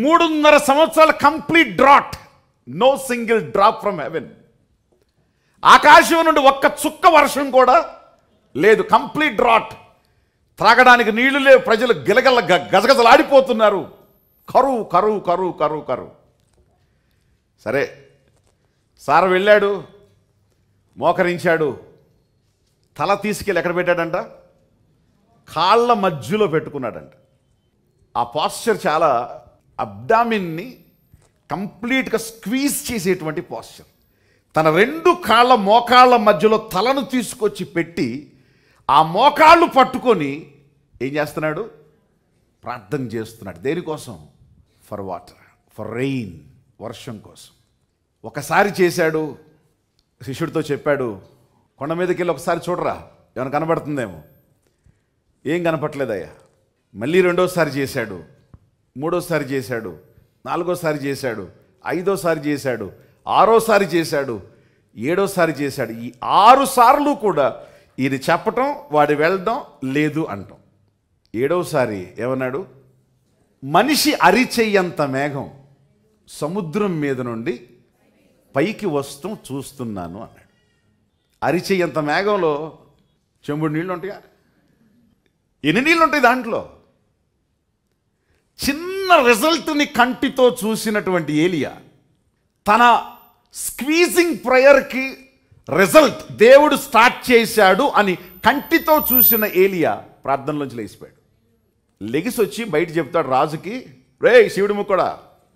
మూడున్నర సంవత్సరాల complete drought no single drop from heaven ఆకాశం నుండి ఒక్క చుక్క వర్షం కూడా లేదు కంప్లీట్ డ్రాట్ త్రాగడానికి నీళ్లు లేవు ప్రజలు గిలగల గ- గజగజలాడిపోతున్నారు కరువు కరువు కరువు కరువు కరువు సరే సార్ వెళ్ళాడు మోకరించాడు తల తీసుకెళ్ళి ఎక్కడ పెట్టాడంట కాళ్ళ మధ్యలో పెట్టుకున్నాడంట ఆ పాస్చర్ చాలా అబ్డామిన్ని కంప్లీట్గా స్క్వీజ్ చేసేటువంటి పాస్చర్ తన రెండు కాళ్ళ మోకాళ్ళ మధ్యలో తలను తీసుకొచ్చి పెట్టి ఆ మోకాళ్ళు పట్టుకొని ఏం చేస్తున్నాడు ప్రార్థన చేస్తున్నాడు దేనికోసం ఫర్ వాటర్ ఫర్ రెయిన్ వర్షం కోసం ఒకసారి చేశాడు శిష్యుడితో చెప్పాడు కొండ మీదకి వెళ్ళి ఒకసారి చూడరా ఏమైనా కనబడుతుందేమో ఏం కనపట్లేదయ్యా మళ్ళీ రెండోసారి చేశాడు మూడోసారి చేశాడు నాలుగోసారి చేశాడు ఐదోసారి చేశాడు ఆరోసారి చేశాడు ఏడోసారి చేశాడు ఈ ఆరు సార్లు కూడా ఇది చెప్పటం వాడి వెళ్ళడం లేదు అంటాం ఏడోసారి ఏమన్నాడు మనిషి అరిచెయ్యంత మేఘం సముద్రం మీద నుండి పైకి వస్తూ చూస్తున్నాను అన్నాడు అరిచెయ్యంత మేఘంలో చెంబుడు నీళ్ళు ఉంటాయా ఎన్ని నీళ్ళు ఉంటాయి దాంట్లో చిన్న రిజల్ట్ని కంటితో చూసినటువంటి ఏలియా తన స్క్వీజింగ్ ప్రేయర్కి రిజల్ట్ దేవుడు స్టార్ట్ చేశాడు అని కంటితో చూసిన ఏలియా ప్రార్థనలోంచి లేచిపోయాడు లెగిసి వచ్చి బయట చెప్తాడు రాజుకి రే శివుడి ముక్కడా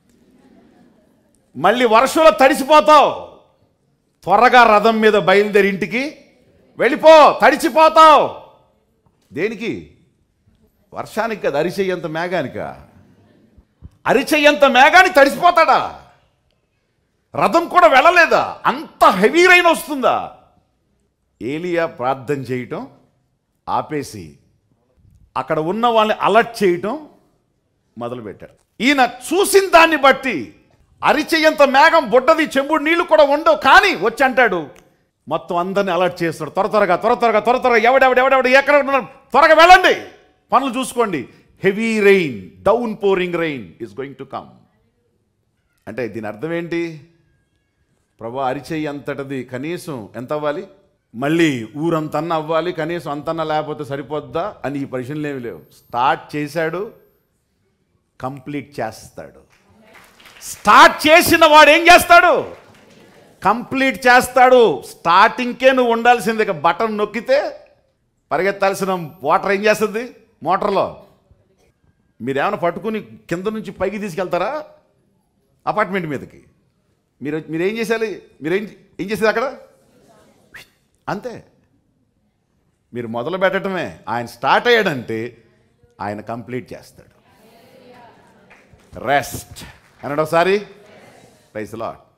మళ్ళీ వర్షంలో తడిసిపోతావు త్వరగా రథం మీద బయలుదేరి ఇంటికి వెళ్ళిపో తడిచిపోతావు దేనికి వర్షానికి కదా అరిచెయ్యంత మేఘానిక అరిచెయ్యంత మేఘానికి తడిసిపోతాడా రథం కూడా వెళ్ళలేదా అంత హెవీ రైన్ వస్తుందా ఏలియా ప్రార్థన చేయటం ఆపేసి అక్కడ ఉన్న వాళ్ళని అలర్ట్ చేయటం మొదలుపెట్టారు ఈయన చూసిన దాన్ని బట్టి అరిచెయ్యంత మేఘం బుడ్డది చెంబుడు నీళ్లు కూడా ఉండవు కానీ వచ్చి అంటాడు మొత్తం అందరిని అలర్ట్ చేస్తాడు త్వర త్వరగా త్వర త్వరగా త్వర త్వరగా ఎవడెవడు ఎవడెవడు ఎక్కడ ఉన్నారు త్వరగా వెళ్ళండి పనులు చూసుకోండి heavy rain down pouring rain is going to come అంటే దీని అర్థం ఏంటి ప్రభా అరిచేయి అంతటిది కనీసం ఎంత అవ్వాలి మళ్ళీ ఊరంతన్న అవ్వాలి కనీసం అంతన్న లేకపోతే సరిపోద్దా అని ఈ పరిశీలనలు ఏమి లేవు స్టార్ట్ చేశాడు కంప్లీట్ చేస్తాడు స్టార్ట్ చేసిన వాడు ఏం చేస్తాడు కంప్లీట్ చేస్తాడు స్టార్టింగ్కే నువ్వు ఉండాల్సింది ఇక బటన్ నొక్కితే పరిగెత్తాల్సిన వాటర్ ఏం చేస్తుంది మోటార్లో మీరేమైనా పట్టుకుని కింద నుంచి పైకి తీసుకెళ్తారా అపార్ట్మెంట్ మీదకి మీరు మీరేం చేసేయాలి మీరేం ఏం చేసేది అక్కడ అంతే మీరు మొదలు పెట్టడమే ఆయన స్టార్ట్ అయ్యాడంటే ఆయన కంప్లీట్ చేస్తాడు రెస్ట్ అన్నాడు ఒకసారి ప్రైజ్ లాట్